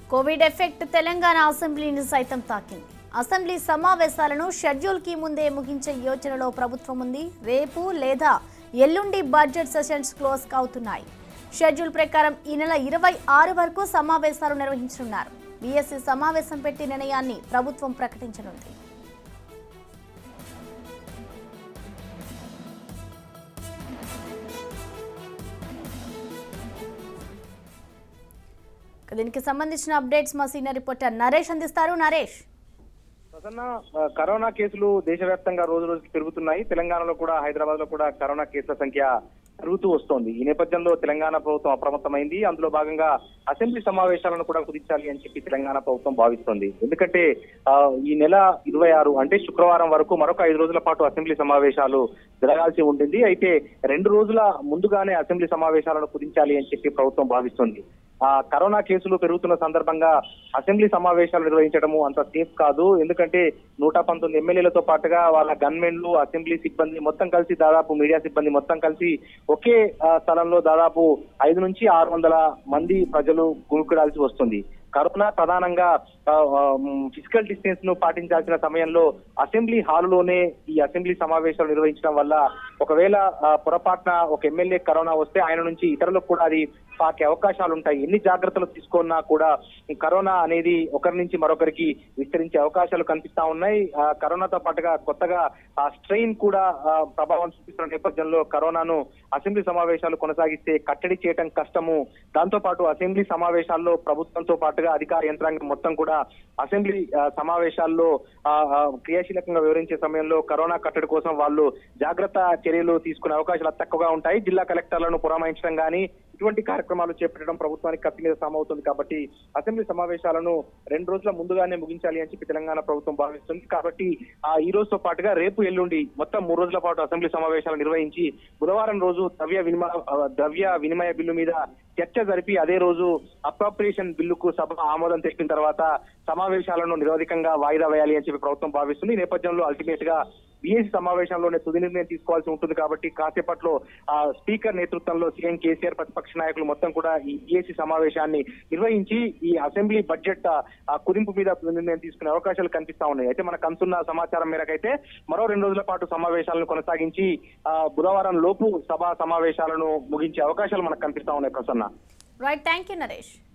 Covid effect Telangana అసెంబ్లీని సైతం తాకింది అసెంబ్లీ సమావేశాలను షెడ్యూల్ కి ముందే ముగించే యోచనలో ప్రభుత్వం ఉంది రేపు లేదా ఎల్లుండి బడ్జెట్ సెషన్స్ క్లోజ్ అవుతున్నాయి షెడ్యూల్ ప్రకారం ఈ నెల ఇరవై ఆరు వరకు సమావేశాలు నిర్వహించనున్నారు బీఎస్సీ సమావేశం పెట్టి నిర్ణయాన్ని ప్రభుత్వం ప్రకటించనుంది దీనికి సంబంధించిన అప్డేట్స్ మా సీనియర్ రిపోర్టర్ నరేష్ అందిస్తారు నరేష్ ప్రసన్న ఆ, కరోనా కేసులు దేశవ్యాప్తంగా రోజు రోజుకి పెరుగుతున్నాయి తెలంగాణలో కూడా హైదరాబాద్ లో కూడా కరోనా కేసుల సంఖ్య పెరుగుతూ వస్తోంది ఈ నేపథ్యంలో తెలంగాణ ప్రభుత్వం అప్రమత్తమైంది అందులో భాగంగా అసెంబ్లీ సమావేశాలను కూడా కుదించాలి అని చెప్పి తెలంగాణ ప్రభుత్వం భావిస్తోంది ఎందుకంటే ఆ, ఈ నెల ఇరవై ఆరు అంటే శుక్రవారం వరకు మరొక ఐదు రోజుల పాటు అసెంబ్లీ సమావేశాలు జరగాల్సి ఉంటుంది అయితే రెండు రోజుల ముందుగానే అసెంబ్లీ సమావేశాలను కుదించాలి అని చెప్పి ప్రభుత్వం భావిస్తుంది ఆ కరోనా కేసులు పెరుగుతున్న సందర్భంగా అసెంబ్లీ సమావేశాలు నిర్వహించడము అంత సేఫ్ కాదు ఎందుకంటే నూట పంతొమ్మిది ఎమ్మెల్యేలతో పాటుగా వాళ్ళ గన్మెన్లు అసెంబ్లీ సిబ్బంది మొత్తం కలిసి దాదాపు మీడియా సిబ్బంది మొత్తం కలిసి ఒకే ఆ, స్థలంలో దాదాపు ఐదు నుంచి ఆరు వందల మంది ప్రజలు గుమికూడాల్సి వస్తుంది కరోనా ప్రధానంగా ఫిజికల్ డిస్టెన్స్ ను పాటించాల్సిన సమయంలో అసెంబ్లీ హాలులోనే ఈ అసెంబ్లీ సమావేశాలు నిర్వహించడం వల్ల ఒకవేళ ఆ, పొరపాటున ఒక ఎమ్మెల్యే కరోనా వస్తే ఆయన నుంచి ఇతరులకు కూడా అది పాకే అవకాశాలు ఉంటాయి ఎన్ని జాగ్రత్తలు తీసుకున్నా కూడా ఈ కరోనా అనేది ఒకరి నుంచి మరొకరికి విస్తరించే అవకాశాలు కనిపిస్తా ఉన్నాయి ఆ, కరోనాతో పాటుగా కొత్తగా ఆ స్ట్రెయిన్ కూడా ఆ, ప్రభావం చూపిస్తున్న నేపథ్యంలో కరోనాను అసెంబ్లీ సమావేశాలు కొనసాగిస్తే కట్టడి చేయటం కష్టము దాంతో పాటు అసెంబ్లీ సమావేశాల్లో ప్రభుత్వంతో పాటుగా అధికార యంత్రాంగం మొత్తం కూడా అసెంబ్లీ ఆ, సమావేశాల్లో ఆ, ఆ, క్రియాశీలకంగా వివరించే సమయంలో కరోనా కట్టడి కోసం వాళ్ళు జాగ్రత్త చర్యలు తీసుకునే అవకాశాలు తక్కువగా ఉంటాయి జిల్లా కలెక్టర్లను పురమాయించడం కానీ ఇటువంటి కార్యక్రమాలు చేపట్టడం ప్రభుత్వానికి కత్తి మీద సామవుతుంది కాబట్టి అసెంబ్లీ సమావేశాలను రెండు రోజుల ముందుగానే ముగించాలి అని చెప్పి తెలంగాణ ప్రభుత్వం భావిస్తుంది కాబట్టి ఆ ఈ రోజుతో పాటుగా రేపు ఎల్లుండి మొత్తం మూడు రోజుల పాటు అసెంబ్లీ సమావేశాలు నిర్వహించి బుధవారం రోజు ద్రవ్య వినిమయ ఆ, ద్రవ్య వినిమయ బిల్లు మీద చర్చ జరిపి అదే రోజు అప్రాప్రియేషన్ బిల్లుకు సభ ఆమోదం తెలిపిన తర్వాత సమావేశాలను నిరోధికంగా వాయిదా వేయాలి అని చెప్పి ప్రభుత్వం భావిస్తుంది ఈ నేపథ్యంలో అల్టిమేట్ గా బీఎస్సీ సమావేశంలోనే తుది నిర్ణయం తీసుకోవాల్సి ఉంటుంది కాబట్టి కాసేపట్లో ఆ స్పీకర్ నేతృత్వంలో సీఎం కేసీఆర్ ప్రతిపక్ష నాయకులు మొత్తం కూడా ఈ బీఎస్సీ సమావేశాన్ని నిర్వహించి ఈ అసెంబ్లీ బడ్జెట్ ఆ కుదింపు మీద తుది నిర్ణయం తీసుకునే అవకాశాలు కనిపిస్తా ఉన్నాయి అయితే మనకు అందుతున్న సమాచారం మేరకైతే మరో రెండు రోజుల పాటు సమావేశాలను కొనసాగించి ఆ బుధవారం లోపు సభా సమావేశాలను ముగించే అవకాశాలు మనకు కనిపిస్తా ఉన్నాయి Prasanna right thank you Naresh